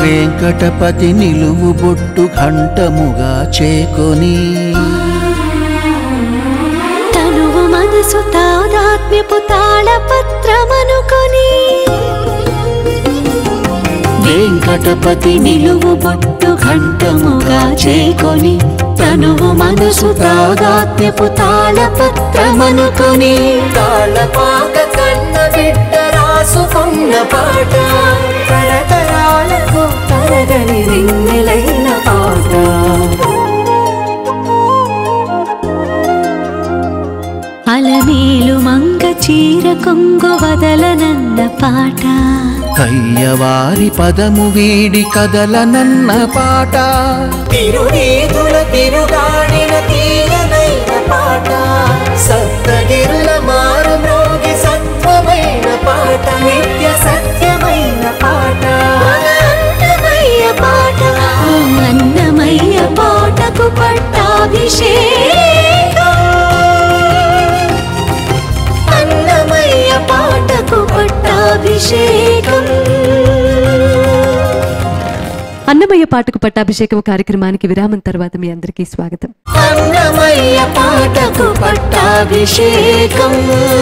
వెంకటపతి నిలువు బొట్టు ఘంటముగా చేకొని తనువు మనసు తాదాత్మ్యపు తాళపత్రమనుకొని వెంకటపతి నిలువు బొట్టు ఘంటముగా చేకొని తనువు మనసు తాదాత్మ్యపు తాళపత్రమనుకొని తాళపాక కన్న బిడ్డ రాసుకున్న పాట తరతరాలకు తరగని రింగిలైన పాట అలమేలు మంగ చీర కొంగు వదలనన్న పాట కయ్యవారి పదము వీడి కదలనన్న పాట తిరునీతుల తిరుగాడిన తీయనైన పాట సప్తగిరుల మారు మ్రోగి సత్వమైన పాట నిత్య సత్యమైన పాట అన్నమయ్య పాట ఆ అన్నమయ్య పాటకు పట్టాభిషేకం అన్నమయ్య పాటకు పట్టాభిషేకం అన్నమయ్య పాటకు పట్టాభిషేకం కార్యక్రమానికి విరామం తర్వాత మీ అందరికీ స్వాగతం అన్నమయ్య పాటకు పట్టాభిషేకం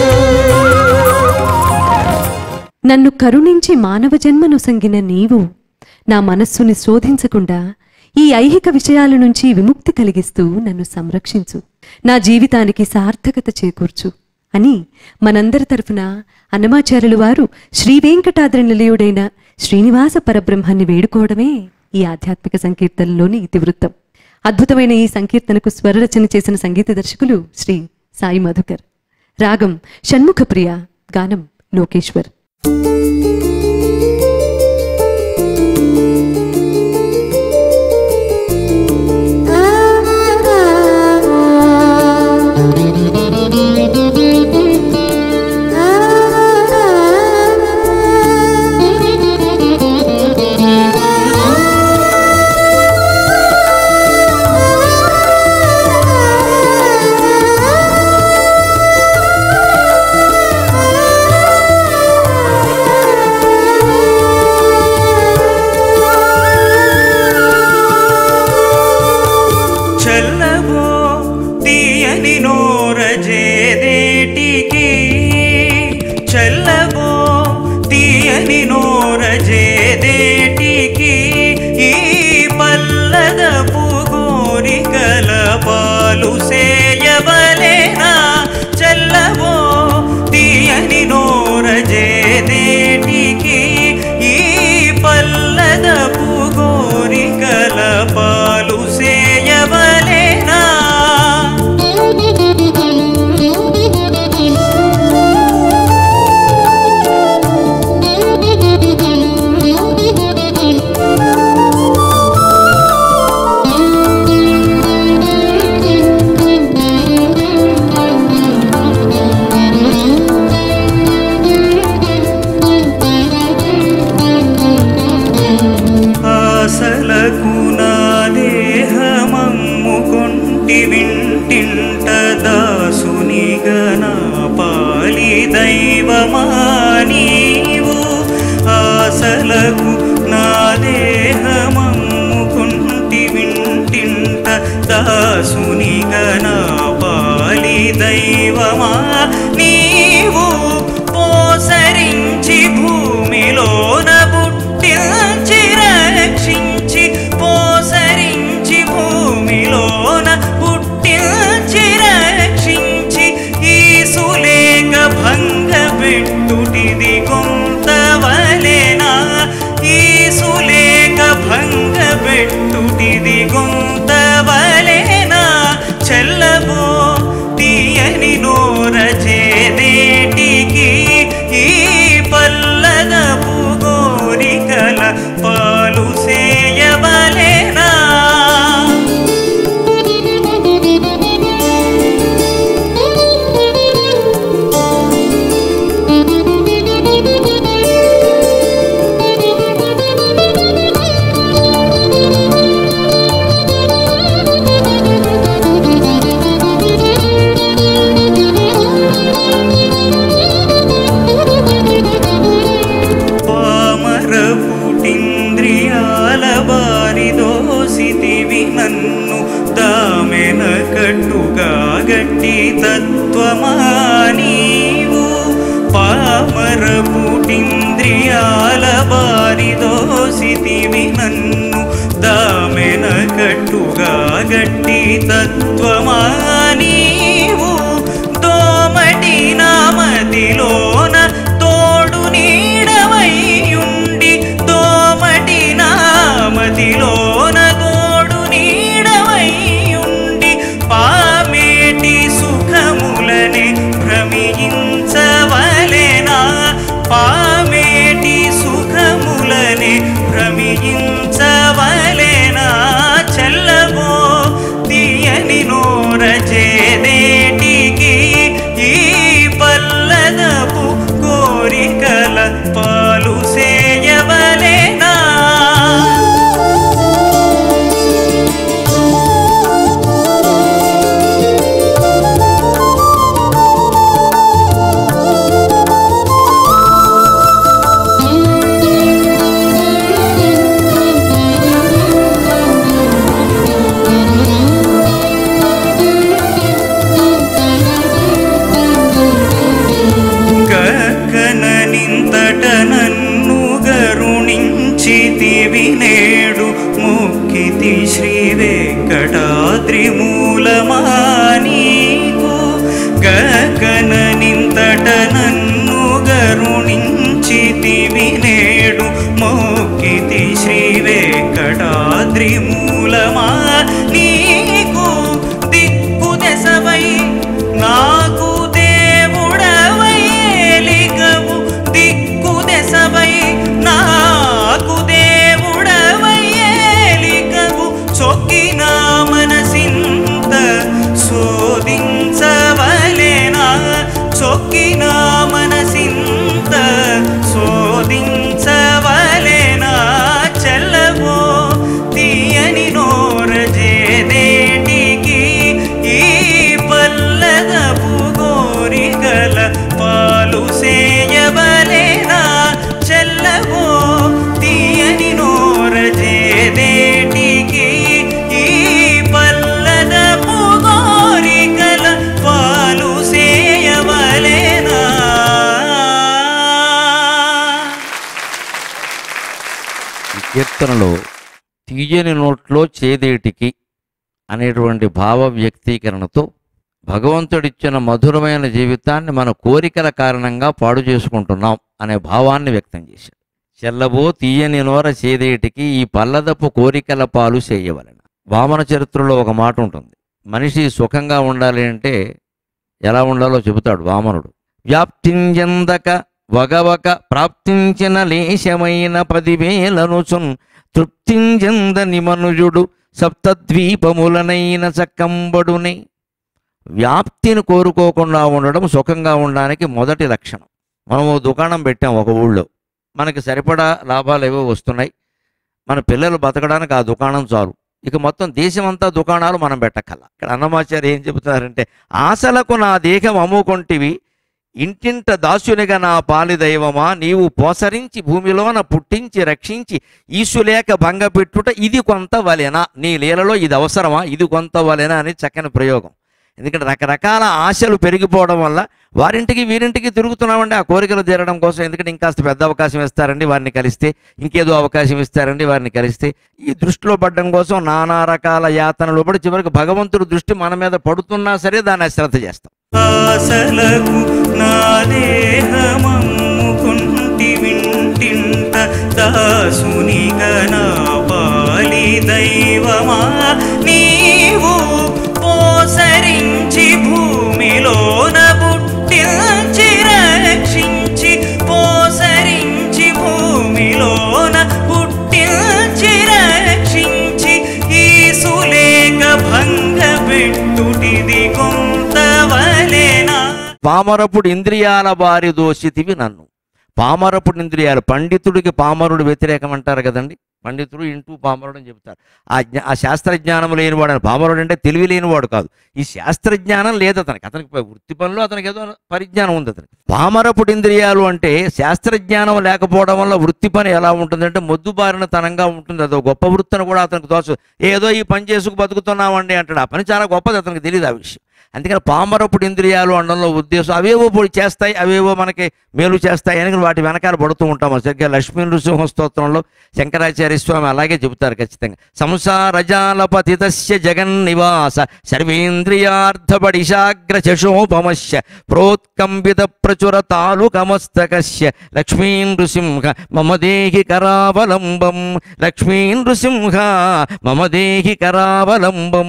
నన్ను కరుణించి మానవ జన్మను సంగిన నీవు నా మనస్సుని శోధించకుండా ఈ ఐహిక విషయాల నుంచి విముక్తి కలిగిస్తూ నన్ను సంరక్షించు నా జీవితానికి సార్థకత చేకూర్చు అని మనందరి తరఫున అన్నమాచార్యులు వారు శ్రీ వెంకటాద్రి నిలయుడైన శ్రీనివాస పరబ్రహ్మాన్ని వేడుకోవడమే ఈ ఆధ్యాత్మిక సంకీర్తనలోని ఇతివృత్తం అద్భుతమైన ఈ సంకీర్తనకు స్వరరచన చేసిన సంగీత దర్శకులు శ్రీ సాయి మధుకర్ రాగం షణ్ముఖప్రియ గానం లోకేశ్వర్ చల్లవో తీయని నోరజేదేటికి చల్లవో తీయని నోరజేదేటికి ఈ పల్లదపు గోరికల పాలు సేయవలేనా చల్లవో తీయని నోరజేదేటికి ఈ పల్లదపు గోరికల పాలు సేయవలేనా ఆశలకు నా దేహమమ్ము కొంటి వింటింట దాసునిగా నా పాలి దైవమా నీవు ఆశలకు నా దేహమమ్ము కొంటి వింటింట దాసునిగా నా పాలి దైవమా నీవు పోసరించి భూమిలోన పుట్టించి రక్షించి పోసరించి భూమిలోన పుట్టించి రక్షించి ఈ సులేఖ భంగ పెట్టుటిది కొంతవలెనా ఈ సులేఖ భంగ పెట్టుటిది కొంతవలెనా చెల్లబో తీయని నోరచేదేటికి ఈ పల్లదపు పారిదోసితివి నన్ను దామెన కట్టుగా గట్టి తత్వమా నీవు దోమటి నామతిలోన తోడు నీడవైయుండి దోమటి నామతిలోన తోడు నీడవైయుండి పామేటి సుఖములనే భ్రమించవలెనా పామేటి సుఖములనే భ్రమించవలెనా చెల్లవో తీయని నోర చేదేటికి ఈ పల్లదపు కోరికల పాలు సేయవలెనా కక్కన నింతట నన్ను గరుణించితివి నేడు ముక్కితి శ్రీ వెంకటాద్రి మూలమా నీకు గక్కన నింతట నన్ను గరుణించితివి నేడు మొక్కితి శ్రీ వెంకటాద్రి మూలమా నీకు దిక్కు దశవై నాకు దేవుడవై ఏలికవు దిక్కు దశవై నాకు దేవుడవై ఏలికవు చొక్కిన మనసింత శోధించవలెనా చొక్కిన మనసింత శోధించవలెనా చెల్లవో తీయని నోరజేదేటికి ఈ పల్లదపు గోరికల పాలు సేయవలెనా చెల్లవో తీయని నోరజేదేటికి ఈ పల్లదపు గోరికల పాలు సేయవలెనా ఈ కీర్తనలో తీయని నోట్లో చేదేటికి అనేటువంటి భావ వ్యక్తీకరణతో భగవంతుడిచ్చిన మధురమైన జీవితాన్ని మన కోరికల కారణంగా పాడు చేసుకుంటున్నాం అనే భావాన్ని వ్యక్తం చేశాడు చెల్లబో తీయని నోర చేదేటికి ఈ పల్లదపు కోరికల పాలు చేయవలెన వామన చరిత్రలో ఒక మాట ఉంటుంది మనిషి సుఖంగా ఉండాలి అంటే ఎలా ఉండాలో చెబుతాడు వామనుడు వ్యాప్తించెందక వగవక ప్రాప్తించిన లేశమైన పదివేలనుచున్ తృప్తించెందని మనుజుడు సప్తద్వీపములనైన చక్కంబడునే వ్యాప్తిని కోరుకోకుండా ఉండడం సుఖంగా ఉండడానికి మొదటి లక్షణం మనం ఓ దుకాణం పెట్టాం ఒక ఊళ్ళో మనకి సరిపడా లాభాలు ఏవో వస్తున్నాయి మన పిల్లలు బతకడానికి ఆ దుకాణం చాలు ఇక మొత్తం దేశమంతా దుకాణాలు మనం పెట్టక్కల ఇక్కడ అన్నమాచార్య ఏం చెబుతున్నారంటే ఆశలకు నా దేహం అమ్ముకొంటివి ఇంటింట దాసునిగా నా పాలి దైవమా నీవు పోసరించి భూమిలోన పుట్టించి రక్షించి ఈసులేక భంగపెట్టుట ఇది కొంత వలెనా నీ లీలలో ఇది అవసరమా ఇది కొంత వలెనా అని చక్కని ప్రయోగం ఎందుకంటే రకరకాల ఆశలు పెరిగిపోవడం వల్ల వారింటికి వీరింటికి తిరుగుతున్నామండి ఆ కోరికలు తీరడం కోసం ఎందుకంటే ఇంకాస్త పెద్ద అవకాశం ఇస్తారండి వారిని కలిస్తే ఇంకేదో అవకాశం ఇస్తారండి వారిని కలిస్తే ఈ దృష్టిలో పడడం కోసం నానా రకాల యాతనలు పడి చివరికి భగవంతుడు దృష్టి మన మీద పడుతున్నా సరే దాన్ని అశ్రద్ధ చేస్తాం ఆశలకు నా దేహమమ్ముకుంటి వింటింట దాసునిగా నా పాలి దైవమా నీవు పోసరించి భూమిలోన పుట్టించి రక్షించి పోసరించి భూమిలోన పుట్టించి రక్షించి ఈ సులేఖ భంగ పెట్టుటిది కొంతవలెనా పామరపుడు ఇంద్రియాల బారి దోషితివి నన్ను పామరపుడు ఇంద్రియాలు పండితుడికి పామరుడు వ్యతిరేకం అంటారు కదండి పండితుడు ఇంటూ పామరుడు అని చెప్తారు ఆ జ్ఞా ఆ శాస్త్రజ్ఞానం లేనివాడు అని పామరుడు అంటే తెలివి లేనివాడు కాదు ఈ శాస్త్రజ్ఞానం లేదు అతనికి అతనికి వృత్తి పనిలో అతనికి ఏదో పరిజ్ఞానం ఉంది అతనికి పామరపుడు ఇంద్రియాలు అంటే శాస్త్రజ్ఞానం లేకపోవడం వల్ల వృత్తి పని ఎలా ఉంటుందంటే మొద్దుబారిన తనంగా ఉంటుంది అదో గొప్ప వృత్తిని కూడా అతనికి దోష ఏదో ఈ పని చేసుకు బతుకుతున్నామండి అంటాడు ఆ పని చాలా గొప్పది అతనికి తెలియదు ఆ విషయం అందుకని పామరపుడు ఇంద్రియాలు అనడంలో ఉద్దేశం అవేవో పొడి చేస్తాయి అవేవో మనకి మేలు చేస్తాయి అని వాటి వెనకాల పడుతూ ఉంటాం సరిగ్గా లక్ష్మీ నృసింహ స్తోత్రంలో శంకరాచార్య స్వామి అలాగే చెబుతారు ఖచ్చితంగా సంసారజాల పతితస్య జగన్ నివాస సర్వేంద్రియార్థపడిశాగ్ర చశోపమస్య ప్రోత్కంబిత ప్రచుర తాలుకమస్తకస్య లక్ష్మీ నృసింహ మమ దేహి కరావలంబం లక్ష్మీ నృసింహ మమ దేహి కరావలంబం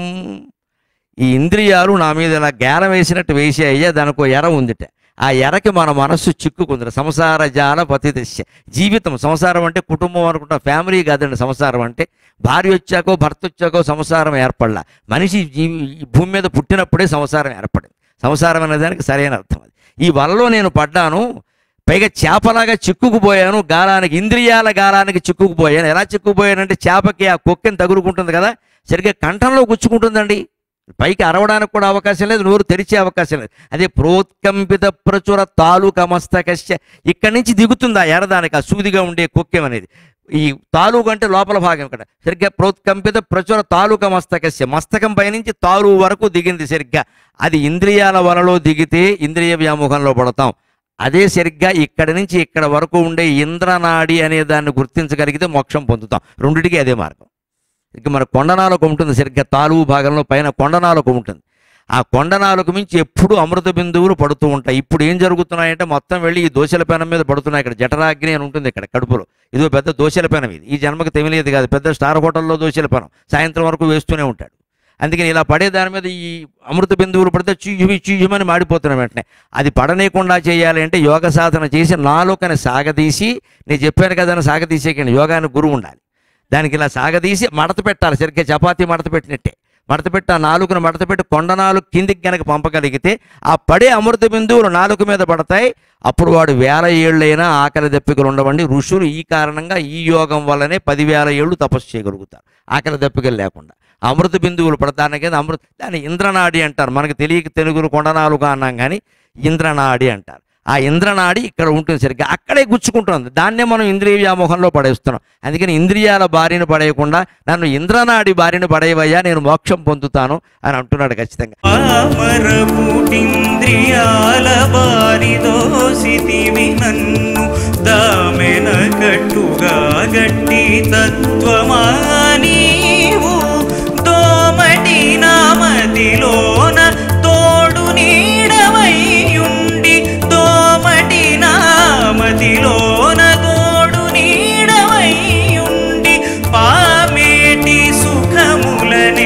ఈ ఇంద్రియాలు నా మీద ఇలా గేలం వేసినట్టు వేసే అయ్యా దానికి ఎర ఉందిట ఆ ఎరకి మన మనస్సు చిక్కుకుంది సంసార జాల పతిదశ జీవితం సంసారం అంటే కుటుంబం అనుకుంటాం ఫ్యామిలీ కాదండి సంసారం అంటే భార్య వచ్చాకో భర్త వచ్చాకో సంసారం ఏర్పడలా మనిషి జీవి ఈ భూమి మీద పుట్టినప్పుడే సంసారం ఏర్పడింది సంసారం అనే దానికి సరైన అర్థం అది ఈ వలలో నేను పడ్డాను పైగా చేపలాగా చిక్కుకుపోయాను గాలానికి ఇంద్రియాల గాలానికి చిక్కుకుపోయాను ఎలా చిక్కుకుపోయానంటే చేపకి ఆ కొక్కెని తగులుకుంటుంది కదా సరిగ్గా కంఠంలో గుచ్చుకుంటుందండి పైకి అరవడానికి కూడా అవకాశం లేదు నోరు తెరిచే అవకాశం లేదు అదే ప్రోత్కంపిత ప్రచుర తాలూకా మస్తకస్య ఇక్కడి నుంచి దిగుతుంది ఆ ఎరదానికి ఆ సూదిగా ఉండే కొక్కెం అనేది ఈ తాలూకు అంటే లోపల భాగం ఇక్కడ సరిగ్గా ప్రోత్కంపిత ప్రచుర తాలూకా మస్తకస్య మస్తకం పైనుంచి తాలు వరకు దిగింది సరిగ్గా అది ఇంద్రియాల వలలో దిగితే ఇంద్రియ వ్యామోహంలో పడతాం అదే సరిగ్గా ఇక్కడి నుంచి ఇక్కడ వరకు ఉండే ఇంద్రనాడి అనే దాన్ని గుర్తించగలిగితే మోక్షం పొందుతాం రెండిటికి అదే మార్గం ఇక మన కొండనాలకు ఉంటుంది సరిగ్గా తాలువు భాగంలో పైన కొండనాలకు ఉంటుంది ఆ కొండనాలకు మించి ఎప్పుడూ అమృత బిందువులు పడుతూ ఉంటాయి ఇప్పుడు ఏం జరుగుతున్నాయంటే మొత్తం వెళ్ళి ఈ దోశల పెనం మీద పడుతున్నాయి ఇక్కడ జఠరాగ్ని అని ఉంటుంది ఇక్కడ కడుపులో ఇదో పెద్ద దోశల పెనం ఇది ఈ జన్మకు తెలియలేదు కాదు పెద్ద స్టార్ హోటల్లో దోశల పెనం సాయంత్రం వరకు వేస్తూనే ఉంటాడు అందుకని ఇలా పడే దాని మీద ఈ అమృత బిందువులు పడితే చీయుమి చీయుమని మాడిపోతున్నాం వెంటనే అది పడనీయకుండా చేయాలి అంటే యోగ సాధన చేసి నాలుకని సాగదీసి నేను చెప్పాను కదా అని సాగదీసేకండి యోగానికి గురువు ఉండాలి దానికి ఇలా సాగదీసి మడత పెట్టాలి సరిగ్గా చపాతీ మడత పెట్టినట్టే మడత పెట్టి ఆ నాలుగును మడత పెట్టి కొండ నాలుగు కిందికి గనక పంపగలిగితే ఆ పడే అమృత బిందువులు నాలుగు మీద పడతాయి అప్పుడు వాడు వేల ఏళ్ళైనా ఆకలి దప్పికలు ఉండవండి ఋషులు ఈ కారణంగా ఈ యోగం వల్లనే పదివేల ఏళ్ళు తపస్సు చేయగలుగుతారు ఆకలి దప్పికలు లేకుండా అమృత బిందువులు పడతానికి అమృత దాన్ని ఇంద్రనాడి అంటారు మనకు తెలియక తెలుగులు కొండనాలుగా అన్నాం కానీ ఇంద్రనాడి అంటారు ఆ ఇంద్రనాడి ఇక్కడ ఉంటుంది సరిగ్గా అక్కడే గుచ్చుకుంటుంది దాన్నే మనం ఇంద్రియ వ్యామోహంలో పడేస్తున్నాం అందుకని ఇంద్రియాల బారిన పడేయకుండా నన్ను ఇంద్రనాడి బారిన పడేవయ్యా నేను మోక్షం పొందుతాను అని అంటున్నాడు ఖచ్చితంగా పామరపుటింద్రియాల బారిదోసితివి నన్ను దామెన కట్టుగా గట్టి తత్వమా నీవు దోమటి నామతిలోన తోడు నీడవైయుండి దోమటి నామతిలోన తోడు నీడవైయుండి పామేటి సుఖములనే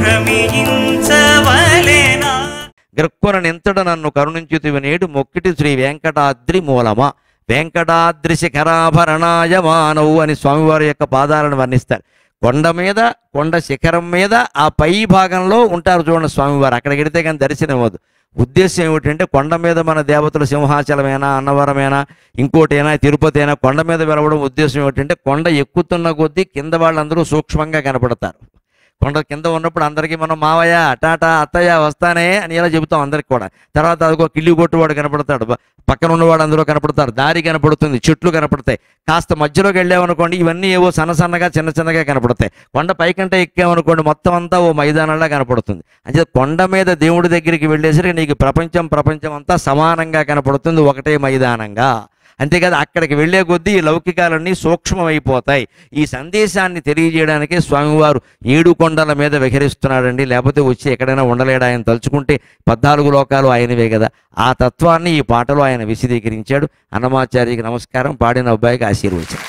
భ్రమించవలెనా గ్రక్కున నింతట నన్ను కరుణించుతివి నేడు మొక్కిటి శ్రీ వెంకటాద్రి మూలమా వెంకటాద్రి శిఖరాభరణాయ మానవు అని స్వామివారి యొక్క పాదాలను వర్ణిస్తారు కొండ మీద కొండ శిఖరం మీద ఆ పై భాగంలో ఉంటారు చూడండి స్వామివారు అక్కడికి వెడితే కానీ దర్శనం అవ్వదు ఉద్దేశం ఏమిటంటే కొండ మీద మన దేవతలు సింహాచలమేనా అన్నవరమేనా ఇంకోటైనా తిరుపతి అయినా కొండ మీద వెలవడం ఉద్దేశం ఏమిటంటే కొండ ఎక్కుతున్న కొద్దీ కింద వాళ్ళందరూ సూక్ష్మంగా కనపడతారు కొండ కింద ఉన్నప్పుడు అందరికీ మనం మావయ్య టాటా అత్తయ్య వస్తానే అని ఇలా చెబుతాం అందరికి కూడా తర్వాత అదిగో కిల్లి కొట్టువాడు కనపడతాడు బ- పక్కన ఉన్నవాడు అందరూ కనపడతారు దారి కనపడుతుంది చెట్లు కనపడతాయి కాస్త మధ్యలోకి వెళ్ళామనుకోండి ఇవన్నీ ఏవో సన్న సన్నగా చిన్న చిన్నగా కనపడతాయి కొండ పైకంటే ఎక్కామనుకోండి మొత్తం అంతా ఓ మైదానంలా కనపడుతుంది అంటే కొండ మీద దేవుడి దగ్గరికి వెళ్ళేసరికి నీకు ప్రపంచం ప్రపంచం అంతా సమానంగా కనపడుతుంది ఒకటే మైదానంగా అంతేకాదు అక్కడికి వెళ్ళే కొద్దీ ఈ లౌకికాలన్నీ సూక్ష్మమైపోతాయి ఈ సందేశాన్ని తెలియజేయడానికే స్వామివారు ఏడు కొండల మీద విహరిస్తున్నాడండి లేకపోతే వచ్చి ఎక్కడైనా ఉండలేడా ఆయన తలుచుకుంటే పద్నాలుగు లోకాలు ఆయనవే కదా ఆ తత్వాన్ని ఈ పాటలో ఆయన విశదీకరించాడు అన్నమాచార్యకి నమస్కారం పాడిన అబ్బాయికి ఆశీర్వచనం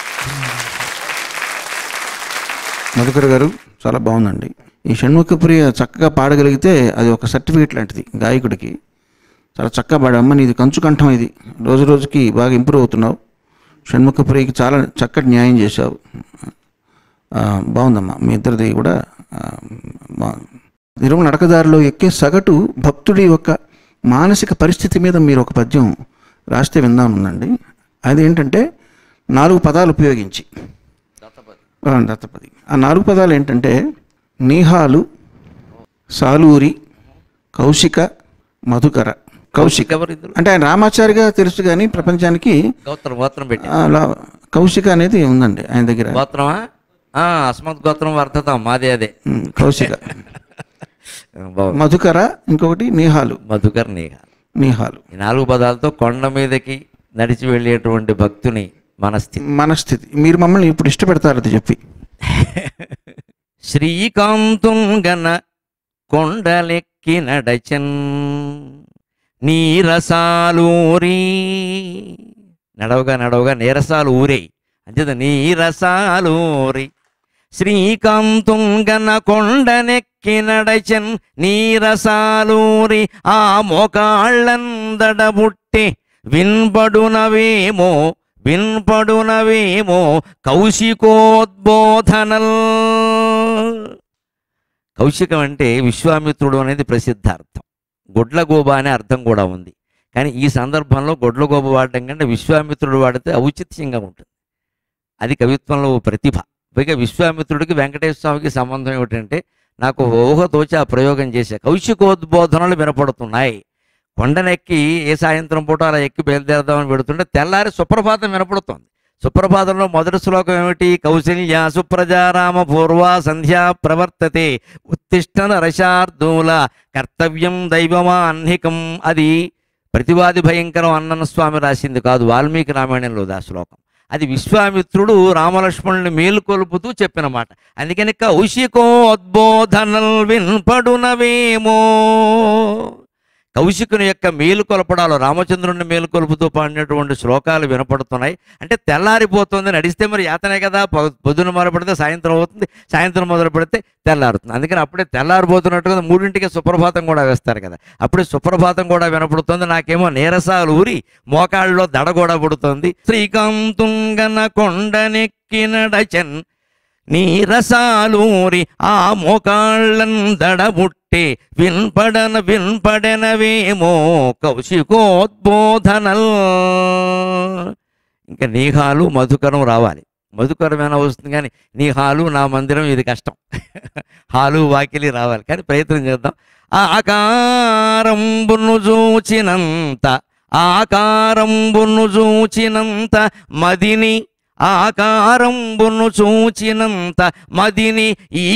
మధుకర్ గారు చాలా బాగుందండి ఈ షణ్ముఖప్రియ చక్కగా పాడగలిగితే అది ఒక సర్టిఫికేట్ లాంటిది గాయకుడికి చాలా చక్కగా పాడామ్మ నీది కంచు కంఠం ఇది రోజు రోజుకి బాగా ఇంప్రూవ్ అవుతున్నావు షణ్ముఖప్రియకి చాలా చక్కటి న్యాయం చేశావు ఆ, బాగుందమ్మా మీ ఇద్దరిది కూడా ఆ, బాగుంది నిరుమ నడకదారిలో ఎక్కే సగటు భక్తుడి యొక్క మానసిక పరిస్థితి మీద మీరు ఒక పద్యం రాస్తే విందామనుందండి అది ఏంటంటే నాలుగు పదాలు ఉపయోగించి ఆ, దత్తపది ఆ నాలుగు పదాలు ఏంటంటే నీహాలు సాలూరి కౌశిక మధుకర కౌశిక ఎవరిద్దరు అంటే ఆయన రామాచారిగా తెలుసు కానీ ప్రపంచానికి గోత్రం గోత్రం పెట్టి ఆ, లా- కౌశిక అనేది ఉందండి ఆయన దగ్గర గోత్రమా ఆ, అస్మత్ గోత్రం వర్ధతాం మాదే అదే ఉమ్, కౌశిక బాగుంది. మధుకర ఇంకొకటి నీహాలు మధుకర్ నేహ నీహాలు ఈ నాలుగు పదాలతో కొండ మీదకి నడిచి వెళ్ళేటువంటి భక్తుని మనస్థితి మనస్థితి మీరు మమ్మల్ని ఇప్పుడు ఇష్టపెడతారు అది చెప్పి శ్రీకాంతుం గన కొండలెక్కి నడచన్ నీరసాలూరి నడవగా నడవగా నీరసాలు ఊరేయి అంచేత నీరసాలూరి శ్రీకాంతుం గన కొండనెక్కి నడచన్ నీరసాలూరి ఆ మోకాళ్ళందడబుట్టి విన్పడునవేమో విన్పడునవేమో కౌశికోద్బోధనల్ కౌశికం అంటే విశ్వామిత్రుడు అనేది ప్రసిద్ధార్థం గొడ్లగోబ అనే అర్థం కూడా ఉంది కానీ ఈ సందర్భంలో గొడ్లగోబ వాడటం కంటే విశ్వామిత్రుడు వాడితే ఔచిత్యంగా ఉంటుంది అది కవిత్వంలో ఓ ప్రతిభ పైగా విశ్వామిత్రుడికి వెంకటేశ్వర స్వామికి సంబంధం ఏమిటంటే నాకు ఊహతోచి ఆ ప్రయోగం చేశా కౌశికోద్బోధనలు వినపడుతున్నాయి కొండనెక్కి ఏ సాయంత్రం పూట అలా ఎక్కి బయలుదేరదామని పెడుతుంటే తెల్లారి సుప్రభాతం వినపడుతోంది సుప్రభాతంలో మొదటి శ్లోకం ఏమిటి కౌశల్య సుప్రజారామ పూర్వ సంధ్యా ప్రవర్తతే ఉత్తిష్టన రశార్దూల కర్తవ్యం దైవమా అన్నికం అది ప్రతివాది భయంకరం అన్నన్న స్వామి రాసింది కాదు వాల్మీకి రామాయణంలో ఆ శ్లోకం అది విశ్వామిత్రుడు రామలక్ష్మణుని మేలుకొలుపుతూ చెప్పిన మాట అందుకని కౌశికోద్బోధనల్ విన్పడునవేమో కౌశికుని యొక్క మేలు కొలపడాలు రామచంద్రుని మేలు కొలుపుతూ పాడినటువంటి శ్లోకాలు వినపడుతున్నాయి అంటే తెల్లారిపోతుంది నడిస్తే మరి యాతనే కదా పొ- పొద్దున మొదలు పెడితే సాయంత్రం అవుతుంది సాయంత్రం మొదలు పెడితే తెల్లారుతుంది అందుకని అప్పుడే తెల్లారిపోతున్నట్టుగా మూడింటికి సుప్రభాతం కూడా వేస్తారు కదా అప్పుడే సుప్రభాతం కూడా వినపడుతుంది నాకేమో నీరసాలు ఊరి మోకాళ్ళలో దడ కూడా పుడుతుంది శ్రీకాంతుంగన కొండనెక్కినడచన్ నీరసాలూరి ఆ మోకాళ్ళన్ దడబుట్టే విన్పడన విన్పడనవేమో కౌశికోద్బోధనల్ ఇంకా నీహాలు మధుకరం రావాలి మధుకరమైన వస్తుంది కానీ నీ హాలు నా మందిరం ఇది కష్టం హాలు వాకిలి రావాలి కానీ ప్రయత్నం చేద్దాం ఆకారంబును చూచినంత ఆకారంబును చూచినంత మదిని ఆకారంబును చూచినంత మదిని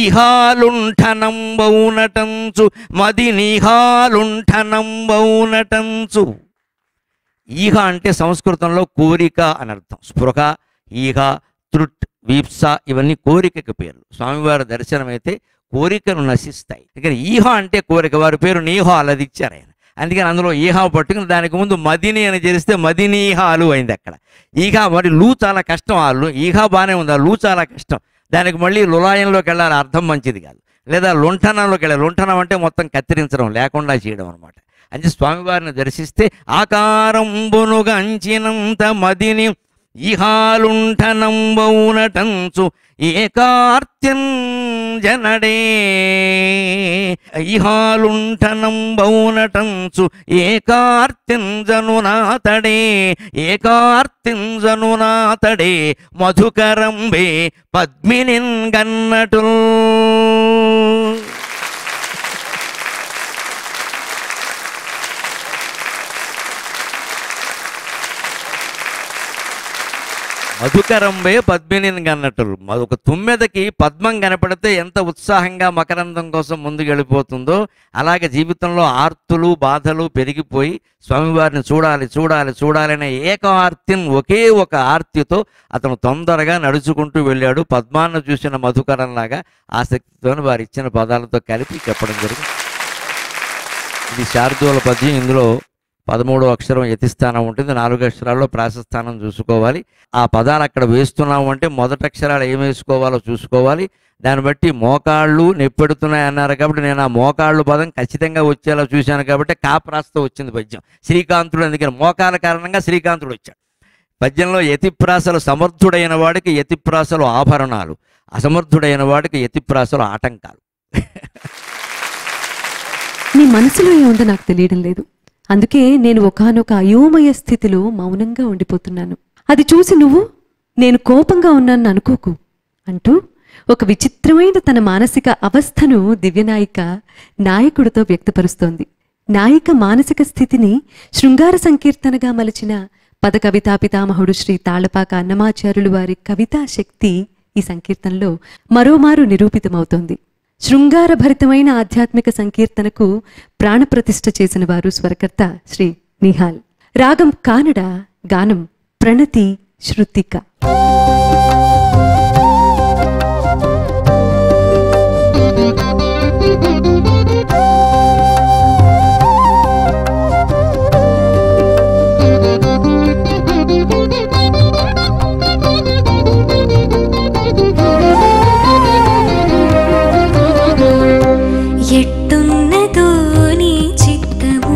ఈహాలుంఠనంబౌనటంచు మదిని ఈహాలుంఠనంబౌనటంచు ఈహ అంటే సంస్కృతంలో కోరిక అని అర్థం స్పృహ ఈహ తృట్ వీప్స ఇవన్నీ కోరికకి పేర్లు స్వామివారి దర్శనం అయితే కోరికను నశిస్తాయి ఇక్కడ ఈహ అంటే కోరిక వారి పేరు నీహాలు అది ఇచ్చారు ఆయన అందుకని అందులో ఈహా పట్టుకుని దానికి ముందు మదిని అని చేస్తే మదినీహాలు అయింది అక్కడ ఈహ మరి లూ చాలా కష్టం ఆ లూ ఈహా బాగానే ఉంది ఆ లూ చాలా కష్టం దానికి మళ్ళీ లులాయంలోకి వెళ్ళాలి అర్థం మంచిది కాదు లేదా లుంఠనంలోకి వెళ్ళాలి లుంఠనం అంటే మొత్తం కత్తిరించడం లేకుండా చేయడం అనమాట అంటే స్వామివారిని దర్శిస్తే ఆకారంబునుగంచినంత మదిని ఇహాలుంఠనంబౌనటంచు ఏకార్త్యం జనడే ఇహాలుంఠనంబౌనటంచు ఏకార్త్యం జనునాతడే ఏకార్త్యం జనునాతడే మధుకరంబే పద్మినిన్ గన్నటు మధుకరంబే పద్మినిని కన్నట్టులు మ- ఒక తుమ్మెదకి పద్మం కనపడితే ఎంత ఉత్సాహంగా మకరందం కోసం ముందుకు వెళ్ళిపోతుందో అలాగే జీవితంలో ఆర్తులు బాధలు పెరిగిపోయి స్వామివారిని చూడాలి చూడాలి చూడాలనే ఏక ఆర్తిని ఒకే ఒక ఆర్తితో అతను తొందరగా నడుచుకుంటూ వెళ్ళాడు పద్మాన్ని చూసిన మధుకరంలాగా ఆసక్తితో వారు ఇచ్చిన పదాలతో కలిపి చెప్పడం జరిగింది ఇది శార్దూల పద్యం ఇందులో పదమూడో అక్షరం యతిస్థానం ఉంటుంది నాలుగు అక్షరాల్లో ప్రాసస్థానం చూసుకోవాలి ఆ పదాలు అక్కడ వేస్తున్నాము అంటే మొదటి అక్షరాలు ఏం వేసుకోవాలో చూసుకోవాలి దాన్ని బట్టి మోకాళ్ళు నెప్పెడుతున్నాయి అన్నారు కాబట్టి నేను ఆ మోకాళ్ళు పదం ఖచ్చితంగా వచ్చేలా చూశాను కాబట్టి కాప్రాస్తో వచ్చింది పద్యం శ్రీకాంతుడు అందుకని మోకాల కారణంగా శ్రీకాంతుడు వచ్చాడు పద్యంలో యతిప్రాసలు సమర్థుడైన వాడికి యతిప్రాసలు ఆభరణాలు అసమర్థుడైన వాడికి యతిప్రాసలు ఆటంకాలు నీ మనసులో ఏముందో నాకు తెలియడం లేదు అందుకే నేను ఒకానొక అయోమయ స్థితిలో మౌనంగా ఉండిపోతున్నాను అది చూసి నువ్వు నేను కోపంగా ఉన్నాను అనుకోకు అంటూ ఒక విచిత్రమైన తన మానసిక అవస్థను దివ్యనాయిక నాయకుడితో వ్యక్తపరుస్తోంది నాయిక మానసిక స్థితిని శృంగార సంకీర్తనగా మలిచిన పద కవితా పితామహుడు శ్రీ తాళపాక అన్నమాచార్యులు వారి కవితా శక్తి ఈ సంకీర్తనలో మరోమారు నిరూపితమవుతోంది శృంగారభరితమైన ఆధ్యాత్మిక సంకీర్తనకు ప్రాణప్రతిష్ఠ చేసిన వారు స్వరకర్త శ్రీ నిహాల్ రాగం కానడ గానం ప్రణతి శృతిక ఎట్టున్నదో నీ చిత్తము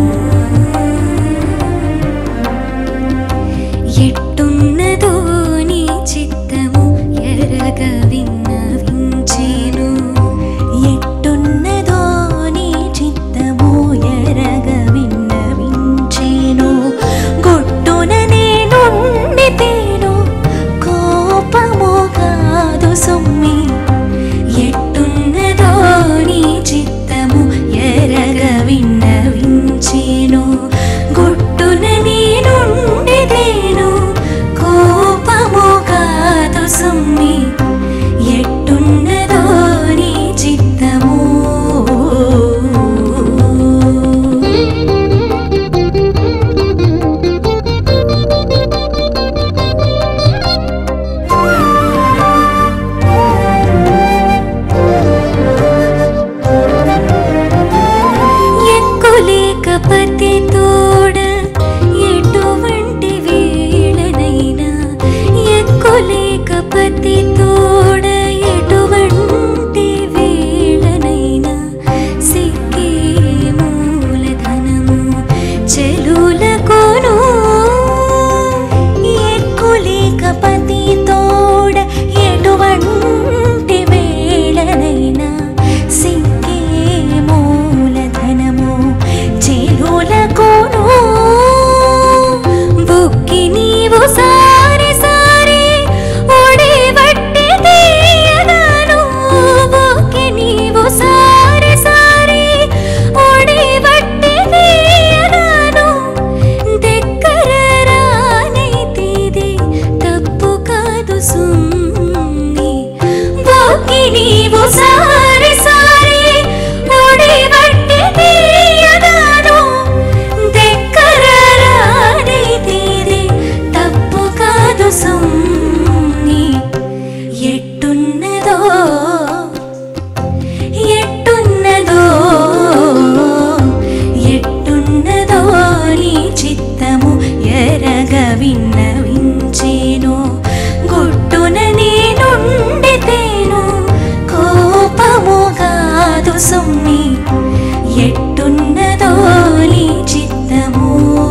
ఎట్టున్నదో నీ చిత్తము ఎరగ విన్నవించేను ఎట్టున్నదో నీ చిత్తము ఎరగ విన్నవించేను గొట్టున నేనుండితేను కోపము కాదు సొమ్మి ఎట్టున్నదో నీ చిత్తము ఎరగ విన్నవించేను గుట్టున నేనుండితేను కోపము కాదు సొమ్మి ఎట్టున్నదో నీ చిత్తము ఎక్కులేక పతి తోడ ఎటువంటి వేళనైనా ఎక్కులేక పతి తోడ ఎటువంటి వేళనైనా సిక్కే మూలధనము చెలులకును ఎక్కులేక పతి తోడ ఎటువంటి వేళనైనా సిక్కే మూలధనము చెలులకును బుక్కి నీవు సారి సారి ఒడి వట్టి తీయగాను బుక్కి నీవు సారి సారి ఒడి వట్టి తీయగాను దగ్గర రానైతిది తప్పు కాదు సుమ్మి బుక్కి నీవు సారి సారి ఒడి వట్టి తీయగాను దగ్గర రానైతిది తప్పు కాదు సుమ్మి ఎట్టున్నదో ఎట్టున్నదో ఎట్టున్నదో నీ చిత్తము ఎరగ విన్నవించేను గుట్టున నేనుండితేను కోపము కాదు సొమ్మి ఎట్టున్నదో నీ చిత్తము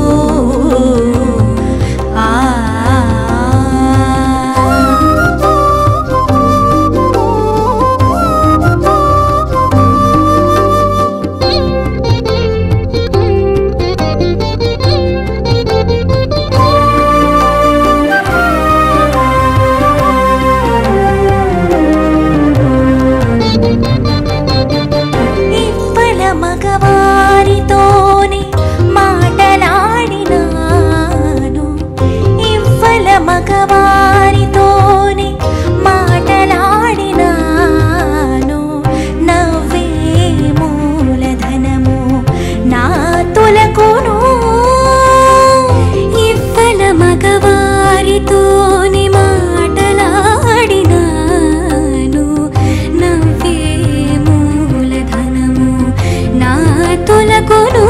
ఇప్పల మగవారితోనే మాటలాడినాను ఇవ్వల మగవారితోనే మాటలాడినాను నవ్వే మూలధనము నా తులకును ఇవ్వల మగవారితోని మాటలాడినాను నవ్వే మూలధనము నా తులకును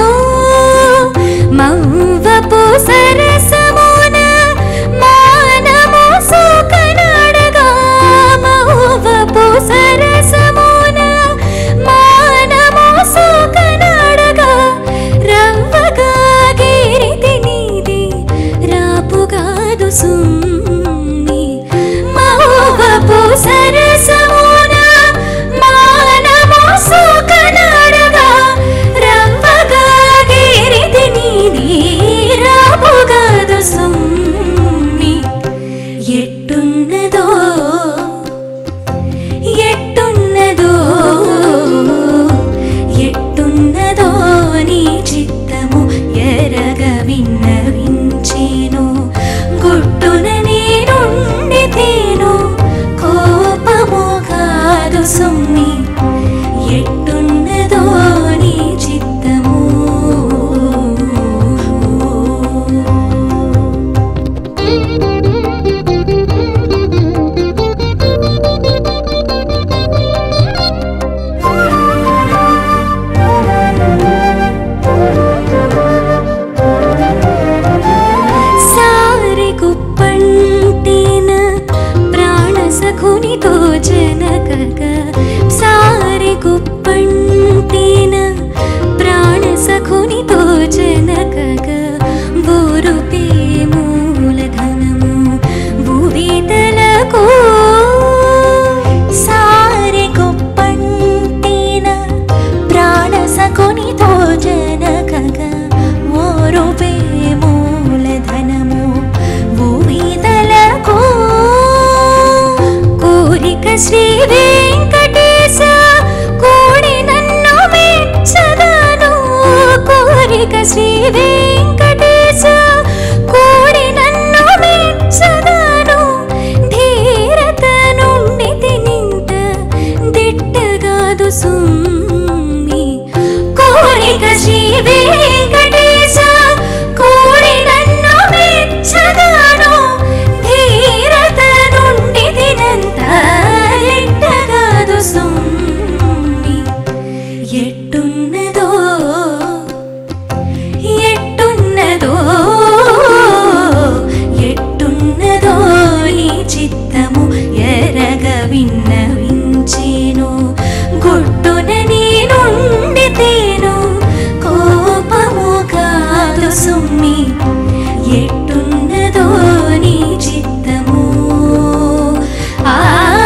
మౌవపు సరసమున మానము సుఖనాడగా మౌవపు సరసమున మానము సుఖనాడగా రవ్వగా గిరితి నీది రాపుగాదు సుమ్మి మౌవపు సరసమున మానము సుఖనాడగా రవ్వగా గిరితి నీది రాపుగాదు సుమ్మి ఎట్టున్నదో ఎట్టున్నదో ఎట్టున్నదో నీ చిత్తము ఎరగ విన్నవించేను గుట్టున నేనుండితేను కోపము కాదు సుమ్మి శ్రీ వెంకటేశ కోడి నన్ను మెచ్చదాను కోరిక శ్రీ వెంకటేశ కోడి నన్ను మెచ్చదాను ధీరత నుండి తినింత దిట్టగాదు సుమ్మి కోరిక శ్రీ వెంకటేశ కోడి నన్ను మెచ్చదాను ధీరత నుండి తినంత దిట్టగాదు సుమ్మి ఎట్టున్నదో ఎట్టున్నదో ఎట్టున్నదో నీ చిత్తము ఎరగ విన్నవించేను గుట్టున నేనుండితేను కోపము కాదు సుమ్మి ఎట్టున్నదో నీ చిత్తము ఆ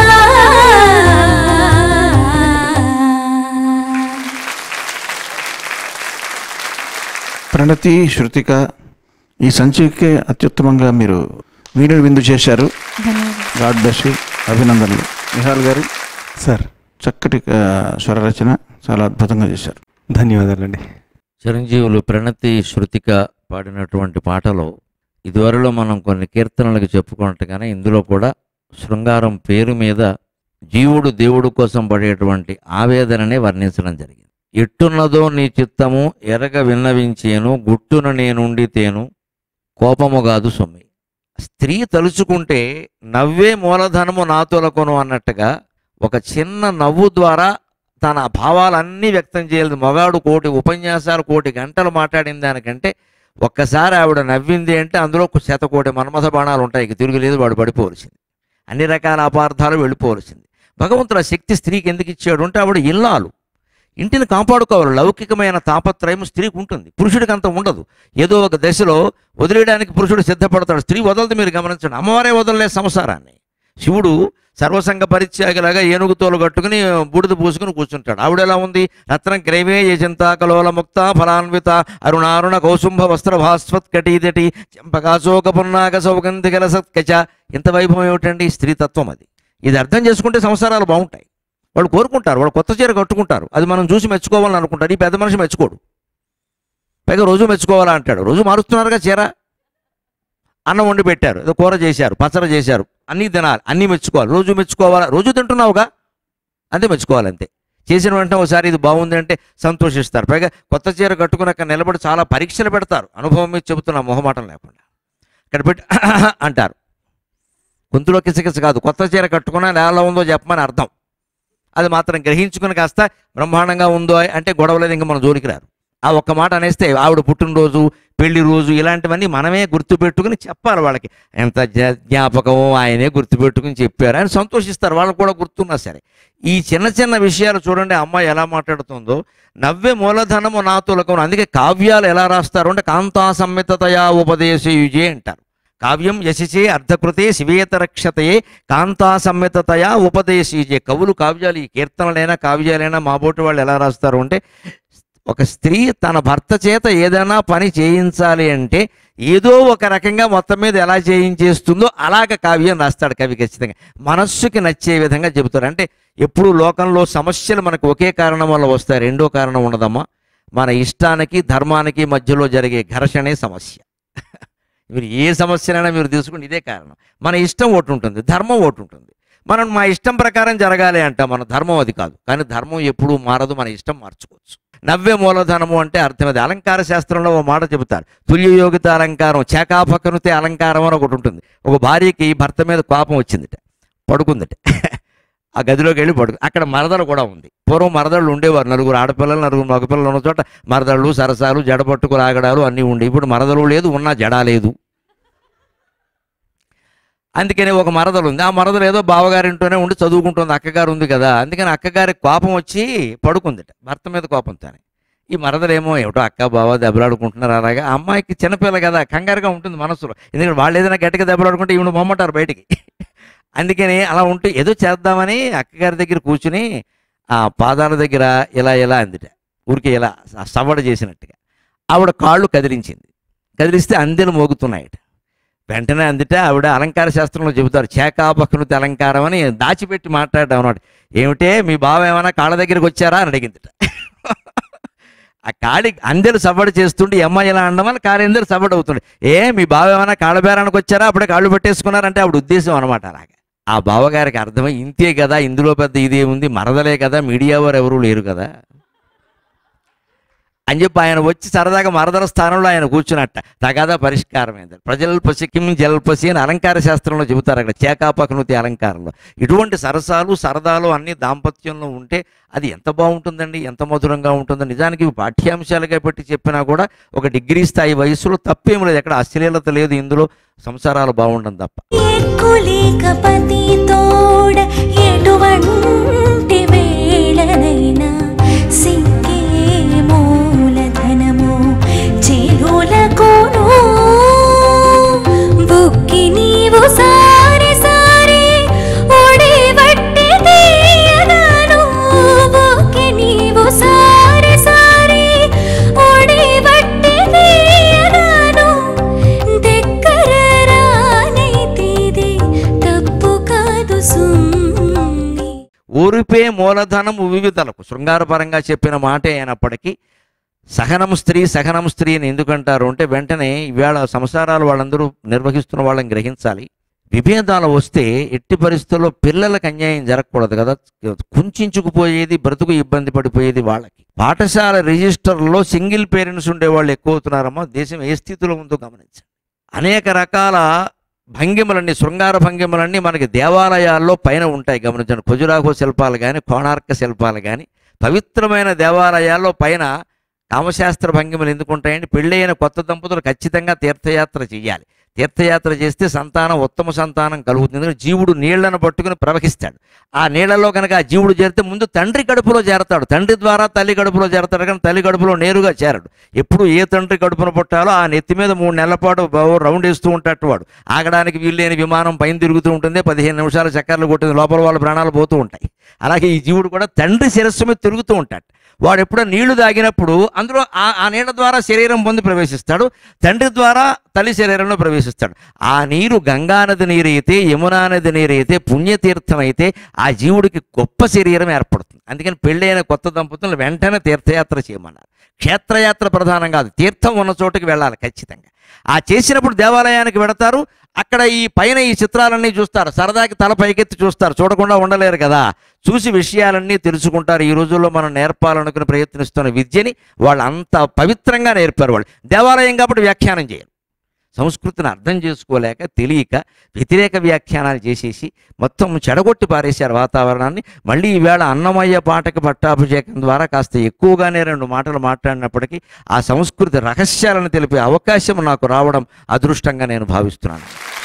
ప్రణతి శృతిక ఈ సంచికే అత్యుత్తమంగా మీరు వీడియో విందు చేశారు గాడ్ బ్లెస్ యూ అభినందనలు నిహాల్ గారు సార్ చక్కటి ఆ, స్వర రచన చాలా అద్భుతంగా చేశారు ధన్యవాదాలండి చిరంజీవులు ప్రణతి శృతిక పాడినటువంటి పాటలో ఇదివరలో మనం కొన్ని కీర్తనలకు చెప్పుకున్నట్టుగానే ఇందులో కూడా శృంగారం పేరు మీద జీవుడు దేవుడు కోసం పడేటువంటి ఆవేదననే వర్ణించడం జరిగింది ఎట్టున్నదో నీ చిత్తము ఎరగ విన్నవించేను గుట్టున నేనుండి తేను కోపము కాదు సొమ్మి స్త్రీ తలుచుకుంటే నవ్వే మూలధనము నాతోలకొను అన్నట్టుగా ఒక చిన్న నవ్వు ద్వారా తన భావాలన్నీ వ్యక్తం చేయలేదు మొగాడు కోటి ఉపన్యాసాలు కోటి గంటలు మాట్లాడిన దానికంటే ఒక్కసారి ఆవిడ నవ్వింది అంటే అందులో ఒక శతకోటి మన్మథ బాణాలు ఉంటాయి ఇక తిరుగులేదు వాడు పడిపోవలసింది అన్ని రకాల అపార్థాలు వెళ్ళిపోవలసింది భగవంతుడు ఆ శక్తి స్త్రీకి ఎందుకు ఇచ్చాడు అంటే ఆవిడ ఇల్లాలు ఇంటిని కాపాడుకోవాలి లౌకికమైన తాపత్రయం స్త్రీకి ఉంటుంది పురుషుడికి అంత ఉండదు ఏదో ఒక దశలో వదిలేయడానికి పురుషుడు సిద్ధపడతాడు స్త్రీ వదలదు మీరు గమనించండి అమ్మవారే వదలలే సంసారాన్ని శివుడు సర్వసంగ పరిత్యాగలాగా ఏనుగుతోలు కట్టుకుని బూడిద పూసుకుని కూర్చుంటాడు ఆవిడ ఎలా ఉంది రత్నం క్రైమే యజంత కలోల ముక్త ఫలాన్విత అరుణారుణ కౌసుంభ వస్త్ర భాస్వత్ కటీదటి చెంపకాశోక పున్నాగ సౌగంధి గల సత్కచ ఇంత వైభవం ఏమిటండి స్త్రీ తత్వం అది ఇది అర్థం చేసుకుంటే సంసారాలు బాగుంటాయి వాళ్ళు కోరుకుంటారు వాళ్ళు కొత్త చీర కట్టుకుంటారు అది మనం చూసి మెచ్చుకోవాలని అనుకుంటారు ఈ పెద్ద మనిషి మెచ్చుకోడు పైగా రోజు మెచ్చుకోవాలా అంటాడు రోజు మారుస్తున్నారుగా చీర అన్నం వండి పెట్టారు ఏదో కూర చేశారు పచ్చడి చేశారు అన్నీ తినాలి అన్నీ మెచ్చుకోవాలి రోజు మెచ్చుకోవాలా రోజు తింటున్నావుగా అంతే మెచ్చుకోవాలి అంతే చేసిన వెంటనే ఒకసారి ఇది బాగుంది అంటే సంతోషిస్తారు పైగా కొత్త చీర కట్టుకుని అక్కడ నిలబడి చాలా పరీక్షలు పెడతారు అనుభవం మీద చెబుతున్నా మొహమాటం లేకుండా ఇక్కడ పెట్టి అంటారు గొంతులో కిసకిస కాదు కొత్త చీర కట్టుకున్నా ఎలా ఉందో చెప్పమని అర్థం అది మాత్రం గ్రహించుకుని కాస్త బ్రహ్మాండంగా ఉందో అంటే గొడవలేదు ఇంకా మన జోలికి రారు ఆ ఒక్క మాట అనేస్తే ఆవిడ పుట్టినరోజు పెళ్లి రోజు ఇలాంటివన్నీ మనమే గుర్తుపెట్టుకుని చెప్పాలి వాళ్ళకి ఎంత జ్ఞా- జ్ఞాపకమో ఆయనే గుర్తుపెట్టుకుని చెప్పారు ఆయన సంతోషిస్తారు వాళ్ళకు కూడా గుర్తున్నా సరే ఈ చిన్న చిన్న విషయాలు చూడండి అమ్మాయి ఎలా మాట్లాడుతుందో నవ్వే మూలధనము నాతులకం అందుకే కావ్యాలు ఎలా రాస్తారు అంటే కాంతా సంహితతయా ఉపదేశయుజే అంటారు కావ్యం యశసే అర్ధకృతే శివేతరక్షతయే కాంతా సంహితతయా ఉపదేశీజే కవులు కావ్యాలు ఈ కీర్తనలైనా కావ్యాలైనా మాబోటి వాళ్ళు ఎలా రాస్తారు అంటే ఒక స్త్రీ తన భర్త చేత ఏదైనా పని చేయించాలి అంటే ఏదో ఒక రకంగా మొత్తం మీద ఎలా చేయించేస్తుందో అలాగ కావ్యం రాస్తాడు కవి ఖచ్చితంగా మనస్సుకి నచ్చే విధంగా చెబుతారు అంటే ఎప్పుడు లోకంలో సమస్యలు మనకు ఒకే కారణం వల్ల వస్తాయి రెండో కారణం ఉండదమ్మా మన ఇష్టానికి ధర్మానికి మధ్యలో జరిగే ఘర్షణే సమస్య మీరు ఏ సమస్యనైనా మీరు తీసుకుని ఇదే కారణం మన ఇష్టం ఒకటి ఉంటుంది ధర్మం ఒకటి ఉంటుంది మనం మా ఇష్టం ప్రకారం జరగాలి అంటాం మన ధర్మం అది కాదు కానీ ధర్మం ఎప్పుడూ మారదు మన ఇష్టం మార్చుకోవచ్చు నవ్వే మూలధనము అంటే అర్థం అది అలంకార శాస్త్రంలో ఒక మాట చెబుతారు తుల్యయోగిత అలంకారం చేకాపకనుతే అలంకారం అని ఒకటి ఉంటుంది ఒక భార్యకి భర్త మీద కోపం వచ్చిందిట పడుకుందట ఆ గదిలోకి వెళ్ళి పడుకు అక్కడ మరదలు కూడా ఉంది పూర్వం మరదళ్ళు ఉండేవారు నలుగురు ఆడపిల్లలు నలుగురు మగపిల్లలు ఉన్న చోట మరదళ్ళు సరసాలు జడపట్టుకు రాగడాలు అన్నీ ఉండే ఇప్పుడు మరదలు లేదు ఉన్నా జడ లేదు అందుకని ఒక మరదలు ఉంది ఆ మరదలు ఏదో బావగారింటోనే ఉండి చదువుకుంటుంది అక్కగారు ఉంది కదా అందుకని అక్కగారికి కోపం వచ్చి పడుకుందిట భర్త మీద కోపంతోనే ఈ మరదలేమో ఏమిటో అక్క బావ దెబ్బలాడుకుంటున్నారు అలాగా ఆ అమ్మాయికి చిన్నపిల్ల కదా కంగారుగా ఉంటుంది మనసులో ఎందుకంటే వాళ్ళు ఏదైనా గట్టిగా దెబ్బలాడుకుంటే ఈవిడ మొమ్మంటారు బయటికి అందుకని అలా ఉంటే ఏదో చేద్దామని అక్కగారి దగ్గర కూర్చుని ఆ పాదాల దగ్గర ఇలా ఇలా అందిట ఊరికే ఇలా సవడ చేసినట్టుగా ఆవిడ కాళ్ళు కదిలించింది కదిలిస్తే అందెలు మోగుతున్నాయట వెంటనే అందుటే ఆవిడ అలంకార శాస్త్రంలో చెబుతారు చేకాపకృతి అలంకారం అని దాచిపెట్టి మాట్లాడడం అన్నమాట ఏమిటే మీ బావ ఏమైనా కాళ్ళ దగ్గరికి వచ్చారా అని అడిగిందిట ఆ కాడి అందరు సవ్వడి చేస్తుంటే ఈ అమ్మాయి ఇలా అనడం వల్ల కాళ్ళందరూ సవ్వడి అవుతుండే ఏ మీ బావ ఏమైనా కాళ్ళ బేరానికి వచ్చారా అప్పుడే కాళ్ళు పెట్టేసుకున్నారంటే ఆవిడ ఉద్దేశం అనమాట అలాగా ఆ బావగారికి అర్థమై ఇంతే కదా ఇందులో పెద్ద ఇదేముంది మరదలే కదా మీడియా వారు ఎవరూ లేరు కదా అని చెప్పి ఆయన వచ్చి సరదాగా మరదల స్థానంలో ఆయన కూర్చున్నట్ట తగాదా పరిష్కారమైంది ప్రజల్పసి కిమ్ జల్పసి అని అలంకార శాస్త్రంలో చెబుతారు అక్కడ చేకాపకనుతి అలంకారంలో ఇటువంటి సరసాలు సరదాలు అన్ని దాంపత్యంలో ఉంటే అది ఎంత బాగుంటుందండి ఎంత మధురంగా ఉంటుందో నిజానికి ఇవి పాఠ్యాంశాలుగా పెట్టి చెప్పినా కూడా ఒక డిగ్రీ స్థాయి వయసులో తప్పేం లేదు ఎక్కడ అశ్లీలత లేదు ఇందులో సంసారాలు బాగుండడం తప్ప ఎక్కులేక పతి తోడ ఎటువంటి వేళనైనా సిక్కే మూలధనము చేరులకోను బుక్కి నీవు సారి సారి ఒడి వట్టి తీయగాను బుక్కి నీవు సారి సారి ఒడి వట్టి తీయగాను దగ్గర రానైతేది తప్పు కాదు సుమ్మి ఊరిపే మూలధనము వివిధలకు శృంగారపరంగా చెప్పిన మాటే అయినప్పటికీ సహనం స్త్రీ సహనం స్త్రీ అని ఎందుకంటారు అంటే వెంటనే ఇవాళ సంసారాలు వాళ్ళందరూ నిర్వహిస్తున్న వాళ్ళని గ్రహించాలి విభేదాలు వస్తే ఎట్టి పరిస్థితుల్లో పిల్లలకు అన్యాయం జరగకూడదు కదా కుంచుకుపోయేది బ్రతుకు ఇబ్బంది పడిపోయేది వాళ్ళకి పాఠశాల రిజిస్టర్లో సింగిల్ పేరెంట్స్ ఉండే వాళ్ళు ఎక్కువ అవుతున్నారమ్మా దేశం ఏ స్థితిలో ఉందో గమనించండి అనేక రకాల భంగిమలన్నీ శృంగార భంగిమలన్నీ మనకి దేవాలయాల్లో పైన ఉంటాయి గమనించండి ఖజురాహో శిల్పాలు కానీ కోణార్క శిల్పాలు కానీ పవిత్రమైన దేవాలయాల్లో పైన కామశాస్త్ర భంగిమలు ఎందుకు ఉంటాయండి పెళ్ళైన కొత్త దంపతులు ఖచ్చితంగా తీర్థయాత్ర చేయాలి తీర్థయాత్ర చేస్తే సంతానం ఉత్తమ సంతానం కలుగుతుంది ఎందుకంటే జీవుడు నీళ్లను పట్టుకుని ప్రవహిస్తాడు ఆ నీళ్లలో కనుక ఆ జీవుడు చేరితే ముందు తండ్రి కడుపులో చేరతాడు తండ్రి ద్వారా తల్లి కడుపులో చేరతాడు కానీ తల్లి కడుపులో నేరుగా చేరడు ఎప్పుడు ఏ తండ్రి కడుపున పుట్టాలో ఆ నెత్తి మీద మూడు నెలల పాటు బావు రౌండ్ వేస్తూ ఉంటాడు వాడు ఆగడానికి వీల్లేని విమానం పైన తిరుగుతూ ఉంటుంది పదిహేను నిమిషాలు చక్కర్లు కొట్టింది లోపల వాళ్ళ ప్రాణాలు పోతూ ఉంటాయి అలాగే ఈ జీవుడు కూడా తండ్రి శిరస్సు మీద తిరుగుతూ ఉంటాడు వాడు ఎప్పుడో నీళ్లు తాగినప్పుడు అందులో ఆ ఆ నీళ్ళ ద్వారా శరీరం పొంది ప్రవేశిస్తాడు తండ్రి ద్వారా తల్లి శరీరంలో ప్రవేశిస్తాడు ఆ నీరు గంగానది నీరు అయితే యమునా నది నీరు అయితే పుణ్యతీర్థం అయితే ఆ జీవుడికి గొప్ప శరీరం ఏర్పడుతుంది అందుకని పెళ్ళైన కొత్త దంపతులు వెంటనే తీర్థయాత్ర చేయమన్నారు క్షేత్రయాత్ర ప్రధానం కాదు తీర్థం ఉన్న చోటుకి వెళ్ళాలి ఖచ్చితంగా ఆ చేసినప్పుడు దేవాలయానికి వెడతారు అక్కడ ఈ పైన ఈ చిత్రాలన్నీ చూస్తారు సరదాకి తల పైకెత్తి చూస్తారు చూడకుండా ఉండలేరు కదా చూసి విషయాలన్నీ తెలుసుకుంటారు ఈ రోజుల్లో మనం నేర్పాలనుకుని ప్రయత్నిస్తున్న విద్యని వాళ్ళు అంత పవిత్రంగా నేర్పారు వాళ్ళు దేవాలయం కాబట్టి వ్యాఖ్యానం చేయరు సంస్కృతిని అర్థం చేసుకోలేక తెలియక వ్యతిరేక వ్యాఖ్యానాలు చేసేసి మొత్తం చెడగొట్టి పారేశారు వాతావరణాన్ని మళ్ళీ ఈవేళ అన్నమయ్య పాటకి పట్టాభిషేకం ద్వారా కాస్త ఎక్కువగానే రెండు మాటలు మాట్లాడినప్పటికీ ఆ సంస్కృతి రహస్యాలను తెలిపే అవకాశం నాకు రావడం అదృష్టంగా నేను భావిస్తున్నాను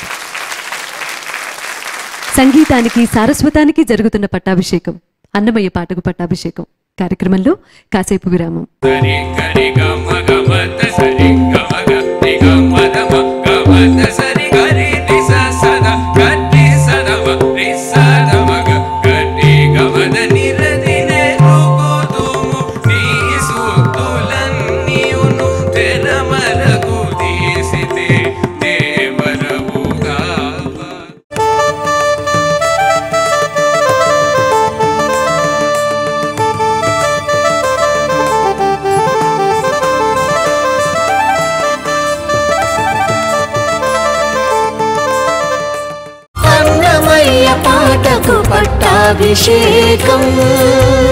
సంగీతానికి సారస్వతానికి జరుగుతున్న పట్టాభిషేకం అన్నమయ్య పాటకు పట్టాభిషేకం కార్యక్రమంలో కాసేపు విరామం సరి గరి గమ గమత సరి గమ గరి గమ దమ గమత సరి గరి నిస సద గరి సదమ నిస దమ గ గరి గమద నిరదినే రుకుతుము నీ సుతులన్నీయును తెరమరకు తీసితే దేవరవుగా అన్నమయ్య పాటకు పట్టాభిషేకం